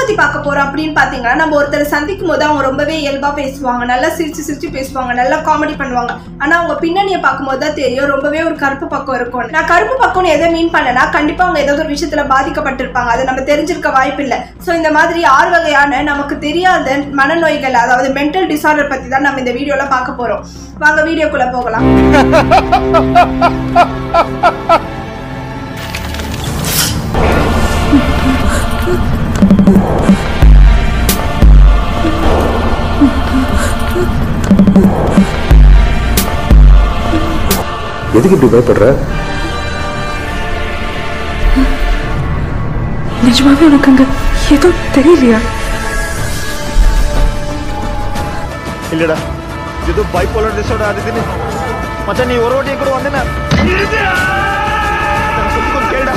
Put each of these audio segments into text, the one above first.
பத்தி பார்க்க போறோம் அப்படின்னு பாத்தீங்கன்னா நம்ம ஒருத்தரை சந்திக்கும் போது அவங்க ரொம்பவே இயல்பா பேசுவாங்க நல்லா சிரிச்சு சிரிச்சு பேசுவாங்க நல்லா காமெடி பண்ணுவாங்க ஆனா அவங்க பின்னணியை பார்க்கும்போது தான் தெரியும் ரொம்பவே ஒரு கருப்பு பக்கம் இருக்கும் நான் கருப்பு பக்கம்னு எதை மீன் பண்ணனா கண்டிப்பா அவங்க ஏதாவது ஒரு விஷயத்துல பாதிக்கப்பட்டிருப்பாங்க அதை நம்ம தெரிஞ்சிருக்க வாய்ப்பு இல்லை ஸோ இந்த மாதிரி ஆறு வகையான நமக்கு தெரியாத மனநோய்கள் அதாவது மென்டல் டிசார்டர் பத்தி தான் நம்ம இந்த வீடியோல பார்க்க போறோம் வாங்க வீடியோக்குள்ள போகலாம் எதுக்கு இப்படி பயப்படுற நிஜமாவே உனக்கு அங்க எதுவும் தெரியலையா ಇಲ್ಲಡ ಇದು ಬೈಪೋಲರ್ ಡಿಸಾರ್ಡರ್ ಆಗಿದ್ದೀನಿ ಮತ್ತೆ ನೀವು ಹೊರಗಡೆ ಕೂಡ ಒಂದಿನ ಕೇಳ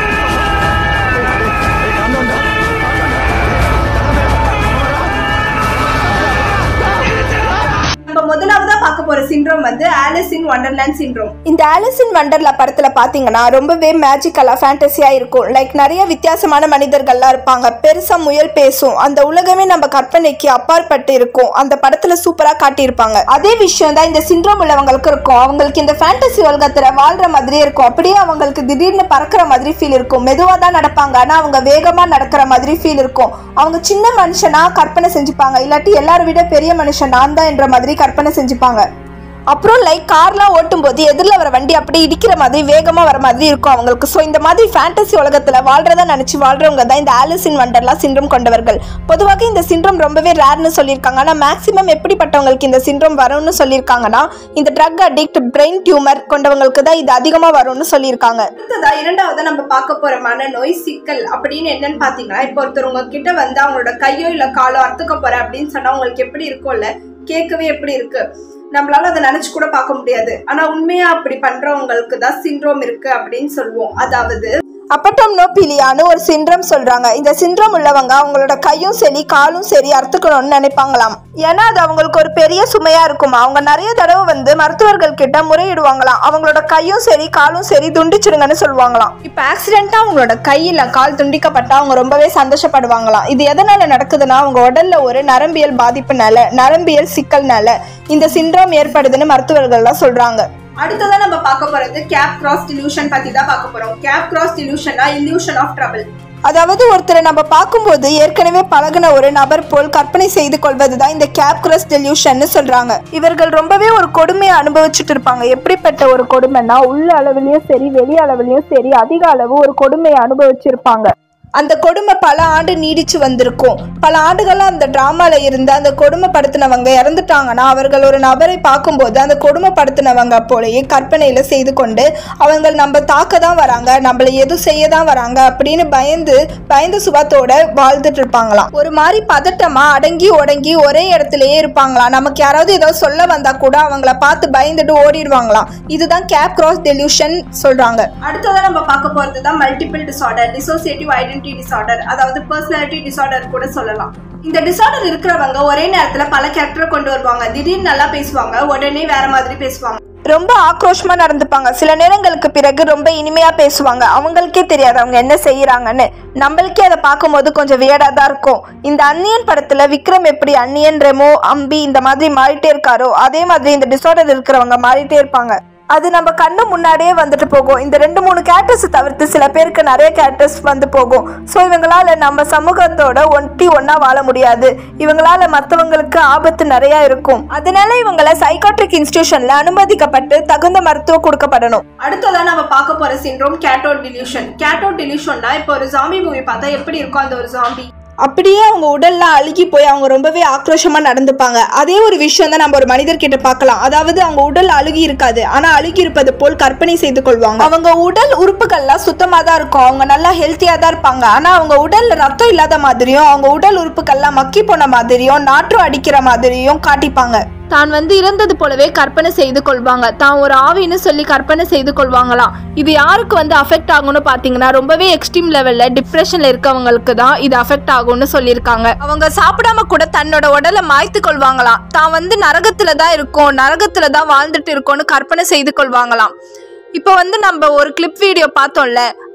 நம்ம முதலாவதா பார்க்க போற சிண்ட்ரோம் வந்து ஆலிஸ் இன் வண்டர்லேண்ட் சிண்ட்ரோம் இந்த ஆலிஸ் இன் வண்டர்ல படத்துல பாத்தீங்கன்னா ரொம்பவே மேஜிக்கலா ஃபேண்டசியா இருக்கும் லைக் நிறைய வித்தியாசமான மனிதர்கள்லாம் இருப்பாங்க பெருசா முயல் பேசும் அந்த உலகமே நம்ம கற்பனைக்கு அப்பாற்பட்டு இருக்கும் அந்த படத்துல சூப்பரா காட்டியிருப்பாங்க அதே விஷயம் தான் இந்த சிண்ட்ரோம் உள்ளவங்களுக்கு இருக்கும் அவங்களுக்கு இந்த ஃபேண்டசி உலகத்துல வாழ்ற மாதிரியே இருக்கும் அப்படியே அவங்களுக்கு திடீர்னு பறக்கிற மாதிரி ஃபீல் இருக்கும் மெதுவா தான் நடப்பாங்க ஆனா அவங்க வேகமா நடக்கிற மாதிரி ஃபீல் இருக்கும் அவங்க சின்ன மனுஷனா கற்பனை செஞ்சுப்பாங்க இல்லாட்டி எல்லாரும் விட பெரிய மனுஷன் நான் தான் என்ற மாதிரி கற்பனை செஞ்சுப்பாங்க அப்புறம் லைக் கார்லாம் ஓட்டும் போது எதிரில் வர வண்டி அப்படியே இடிக்கிற மாதிரி வேகமாக வர மாதிரி இருக்கும் அவங்களுக்கு ஸோ இந்த மாதிரி ஃபேண்டசி உலகத்தில் வாழ்றதா நினச்சி வாழ்றவங்க தான் இந்த ஆலிஸ் இன் வண்டர்லாம் சிண்ட்ரோம் கொண்டவர்கள் பொதுவாக இந்த சிண்ட்ரோம் ரொம்பவே ரேர்னு சொல்லியிருக்காங்க ஆனால் மேக்ஸிமம் எப்படிப்பட்டவங்களுக்கு இந்த சிண்ட்ரோம் வரும்னு சொல்லியிருக்காங்கன்னா இந்த ட்ரக் அடிக்ட் பிரெயின் டியூமர் கொண்டவங்களுக்கு தான் இது அதிகமாக வரும்னு சொல்லியிருக்காங்க அடுத்ததா இரண்டாவது நம்ம பார்க்க போற மனநோய் சிக்கல் அப்படின்னு என்னன்னு பாத்தீங்கன்னா இப்போ ஒருத்தர் உங்ககிட்ட வந்து அவங்களோட கையோ இல்ல காலோ அறுத்துக்க போற அப்படின்னு சொன்னா உங்களுக்கு எப்படி இருக்கும்ல கேட்கவே எப்படி இருக்கு நம்மளால அதை நினைச்சு கூட பார்க்க முடியாது ஆனா உண்மையா அப்படி பண்றவங்களுக்கு தான் சிண்ட்ரோம் இருக்கு அப்படின்னு சொல்லுவோம் அதாவது அப்பட்டோம்னோபிலியான்னு ஒரு சிண்ட்ரம் சொல்றாங்க இந்த சிண்ட்ரம் உள்ளவங்க அவங்களோட கையும் சரி காலும் சரி அறுத்துக்கணும்னு நினைப்பாங்களாம் ஏன்னா அது அவங்களுக்கு ஒரு பெரிய சுமையா இருக்குமா அவங்க நிறைய தடவை வந்து மருத்துவர்கள் கிட்ட முறையிடுவாங்களாம் அவங்களோட கையும் சரி காலும் சரி துண்டிச்சிடுங்கன்னு சொல்லுவாங்களாம் இப்ப ஆக்சிடென்ட்டா அவங்களோட கையில கால் துண்டிக்கப்பட்டா அவங்க ரொம்பவே சந்தோஷப்படுவாங்களாம் இது எதனால நடக்குதுன்னா அவங்க உடல்ல ஒரு நரம்பியல் பாதிப்புனால நரம்பியல் சிக்கல்னால இந்த சிண்ட்ரோம் ஏற்படுதுன்னு மருத்துவர்கள்லாம் சொல்றாங்க அடுத்ததா நம்ம பார்க்க போறது கேப் கிராஸ் டிலூஷன் பத்தி தான் பார்க்க போறோம் கேப் கிராஸ் டிலூஷன்னா illusion ஆஃப் ட்ரபிள் அதாவது ஒருத்தரை நம்ம பார்க்கும்போது ஏற்கனவே பழகுன ஒரு நபர் போல் கற்பனை செய்து கொள்வதுதான் இந்த கேப் கிராஸ் டெல்யூஷன்னு சொல்றாங்க இவர்கள் ரொம்பவே ஒரு கொடுமையை அனுபவிச்சுட்டு இருப்பாங்க எப்படிப்பட்ட ஒரு கொடுமைன்னா உள்ள அளவுலயும் சரி வெளி அளவுலயும் சரி அதிக அளவு ஒரு கொடுமையை அனுபவிச்சிருப்பாங்க அந்த கொடுமை பல ஆண்டு நீடிச்சு வந்திருக்கும் பல ஆண்டுகளாக அந்த ட்ராமாவில் இருந்து அந்த கொடுமைப்படுத்தினவங்க இறந்துட்டாங்கன்னா அவர்கள் ஒரு நபரை பார்க்கும்போது அந்த கொடுமைப்படுத்தினவங்க போலயே கற்பனையில் செய்து கொண்டு அவங்க நம்ம தாக்க தான் வராங்க நம்மளை எதுவும் செய்ய தான் வராங்க அப்படின்னு பயந்து பயந்த சுபத்தோட வாழ்ந்துட்டு இருப்பாங்களாம் ஒரு மாதிரி பதட்டமா அடங்கி ஒடங்கி ஒரே இடத்துலயே இருப்பாங்களாம் நமக்கு யாராவது ஏதோ சொல்ல வந்தா கூட அவங்கள பார்த்து பயந்துட்டு ஓடிடுவாங்களாம் இதுதான் கேப் கிராஸ் டெலியூஷன் சொல்றாங்க அடுத்ததா நம்ம பார்க்க போறது தான் multiple disorder dissociative identity disorder அதாவது பர்சனாலிட்டி டிசார்டர் கூட சொல்லலாம் இந்த டிசார்டர் இருக்கிறவங்க ஒரே நேரத்துல பல கேரக்டரை கொண்டு வருவாங்க திடீர்னு நல்லா பேசுவாங்க உடனே வேற மாதிரி பேசுவாங்க ரொம்ப ஆக்ரோஷமா நடந்துப்பாங்க சில நேரங்களுக்கு பிறகு ரொம்ப இனிமையா பேசுவாங்க அவங்களுக்கே தெரியாது அவங்க என்ன செய்யறாங்கன்னு நம்மளுக்கே அதை பார்க்கும்போது கொஞ்சம் வியடா தான் இருக்கும் இந்த அன்னியன் படத்துல விக்ரம் எப்படி அன்னியன் ரெமோ அம்பி இந்த மாதிரி மாறிட்டே இருக்காரோ அதே மாதிரி இந்த டிசார்டர் இருக்கிறவங்க மாறிட்டே இருப்பாங்க அது நம்ம கண்ணு முன்னாடியே வந்துட்டு போகும் இந்த ரெண்டு மூணு கேரக்டர்ஸ் தவிர்த்து சில பேருக்கு நிறைய கேரக்டர்ஸ் வந்து போகும் ஸோ இவங்களால நம்ம சமூகத்தோட ஒட்டி ஒன்றா வாழ முடியாது இவங்களால மற்றவங்களுக்கு ஆபத்து நிறைய இருக்கும் அதனால இவங்களை சைக்காட்ரிக் இன்ஸ்டிடியூஷன்ல அனுமதிக்கப்பட்டு தகுந்த மருத்துவம் கொடுக்கப்படணும் அடுத்ததா நம்ம பார்க்க போற சிண்ட்ரோம் கேட்டோ டிலியூஷன் கேட்டோ டிலியூஷன்னா இப்போ ஒரு ஜாம்பி மூவி பார்த்தா எப்படி இருக்கும் அந்த ஒரு ஜாம்பி அப்படியே அவங்க உடல்லாம் அழுகி போய் அவங்க ரொம்பவே ஆக்ரோஷமா நடந்துப்பாங்க அதே ஒரு விஷயம் தான் நம்ம ஒரு மனிதர்கிட்ட பார்க்கலாம் அதாவது அவங்க உடல் அழுகி இருக்காது ஆனா அழுகி இருப்பது போல் கற்பனை செய்து கொள்வாங்க அவங்க உடல் உறுப்புகள்லாம் சுத்தமா தான் இருக்கும் அவங்க நல்லா ஹெல்த்தியா தான் இருப்பாங்க ஆனா அவங்க உடல்ல ரத்தம் இல்லாத மாதிரியும் அவங்க உடல் உறுப்புகள்லாம் மக்கி போன மாதிரியும் நாற்றம் அடிக்கிற மாதிரியும் காட்டிப்பாங்க தான் வந்து இறந்தது போலவே கற்பனை செய்து கொள்வாங்க தான் ஒரு ஆவின்னு சொல்லி கற்பனை செய்து கொள்வாங்களாம் இது யாருக்கு வந்து அஃபெக்ட் ஆகும்னு பார்த்தீங்கன்னா ரொம்பவே எக்ஸ்ட்ரீம் லெவலில் டிப்ரெஷனில் இருக்கவங்களுக்கு தான் இது அஃபெக்ட் ஆகும்னு சொல்லியிருக்காங்க அவங்க சாப்பிடாம கூட தன்னோட உடலை மாய்த்து கொள்வாங்களாம் தான் வந்து நரகத்துல தான் இருக்கோம் நரகத்துல தான் வாழ்ந்துட்டு இருக்கோம்னு கற்பனை செய்து கொள்வாங்களாம் இப்போ வந்து நம்ம ஒரு கிளிப் வீடியோ பார்த்தோம்ல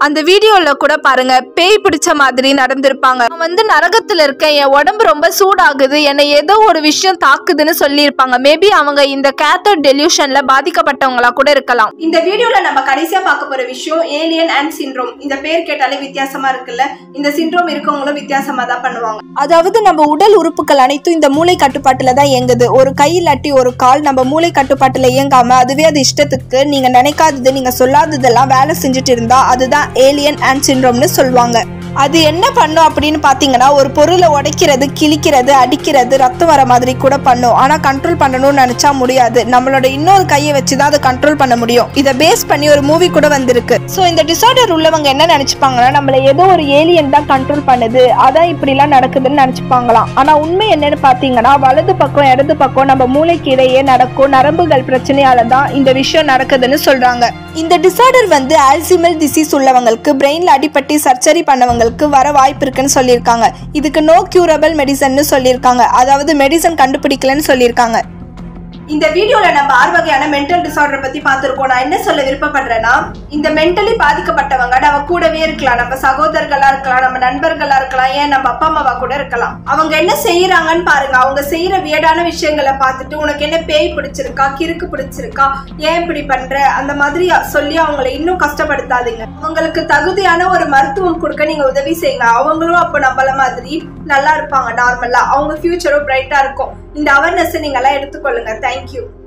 அந்த வீடியோல கூட பாருங்க பேய் பிடிச்ச மாதிரி நடந்திருப்பாங்க நான் வந்து நரகத்துல இருக்கேன் என் உடம்பு ரொம்ப சூடாகுது என்னை ஏதோ ஒரு விஷயம் தாக்குதுன்னு சொல்லியிருப்பாங்க மேபி அவங்க இந்த கேத்தோட் டெலியூஷன்ல பாதிக்கப்பட்டவங்களா கூட இருக்கலாம் இந்த வீடியோல நம்ம கடைசியா பார்க்க போற விஷயம் ஏலியன் அண்ட் சிண்ட்ரோம் இந்த பேர் கேட்டாலே வித்தியாசமா இருக்குல்ல இந்த சிண்ட்ரோம் இருக்கவங்களும் வித்தியாசமா தான் பண்ணுவாங்க அதாவது நம்ம உடல் உறுப்புகள் அனைத்தும் இந்த மூளை கட்டுப்பாட்டுல தான் இயங்குது ஒரு கை இல்லாட்டி ஒரு கால் நம்ம மூளை கட்டுப்பாட்டுல இயங்காம அதுவே அது இஷ்டத்துக்கு நீங்க நினைக்காதது நீங்க சொல்லாததெல்லாம் வேலை செஞ்சுட்டு இருந்தா அதுதான் ஏலியன் அண்ட் சிண்ட்ரோம்னு சொல்லுவாங்க அது என்ன பண்ணும் அப்படின்னு பார்த்தீங்கன்னா ஒரு பொருளை உடைக்கிறது கிழிக்கிறது அடிக்கிறது ரத்தம் வர மாதிரி கூட பண்ணும் ஆனால் கண்ட்ரோல் பண்ணணும்னு நினச்சா முடியாது நம்மளோட இன்னொரு கையை வச்சு தான் அதை கண்ட்ரோல் பண்ண முடியும் இதை பேஸ் பண்ணி ஒரு மூவி கூட வந்திருக்கு ஸோ இந்த டிசார்டர் உள்ளவங்க என்ன நினச்சிப்பாங்கன்னா நம்மள ஏதோ ஒரு ஏலியன் தான் கண்ட்ரோல் பண்ணுது அதான் இப்படிலாம் நடக்குதுன்னு நினச்சிப்பாங்களாம் ஆனால் உண்மை என்னன்னு பார்த்தீங்கன்னா வலது பக்கம் இடது பக்கம் நம்ம மூளைக்கு இடையே நடக்கும் நரம்புகள் பிரச்சனையால தான் இந்த விஷயம் நடக்குதுன்னு சொல்றாங்க இந்த டிசார்டர் வந்து ஆல்சிமல் டிசீஸ் உள்ளவங்களுக்கு பிரெயின்ல அடிபட்டு சர்ஜரி பண்ணவங்களுக்கு வர வாய்ப்பு இருக்குன்னு சொல்லியிருக்காங்க இதுக்கு நோ கியூரபிள் மெடிசன்னு சொல்லியிருக்காங்க அதாவது மெடிசன் கண்டுபிடிக்கலன்னு சொல்லியிருக்காங்க இந்த வீடியோல நம்ம ஆறு வகையான மென்டல் டிசார்டர் பத்தி பார்த்திருக்கோம் நான் என்ன சொல்ல விருப்பப்படுறேன்னா இந்த மென்டலி பாதிக்கப்பட்டவங்க நம்ம கூடவே இருக்கலாம் நம்ம சகோதரர்களா இருக்கலாம் நம்ம நண்பர்களா இருக்கலாம் ஏன் நம்ம அப்பா அம்மாவா கூட இருக்கலாம் அவங்க என்ன செய்யறாங்கன்னு பாருங்க அவங்க செய்யற வியடான விஷயங்களை பார்த்துட்டு உனக்கு என்ன பேய் பிடிச்சிருக்கா கிறுக்கு பிடிச்சிருக்கா ஏன் இப்படி பண்ற அந்த மாதிரி சொல்லி அவங்களை இன்னும் கஷ்டப்படுத்தாதீங்க அவங்களுக்கு தகுதியான ஒரு மருத்துவம் கொடுக்க நீங்க உதவி செய்யுங்க அவங்களும் அப்போ நம்மள மாதிரி நல்லா இருப்பாங்க நார்மலா அவங்க ஃபியூச்சரும் பிரைட்டா இருக்கும் இந்த அவேர்னஸ் நீங்க எல்லாம் எடுத்துக்கொள்ளுங்க தேங்க்யூ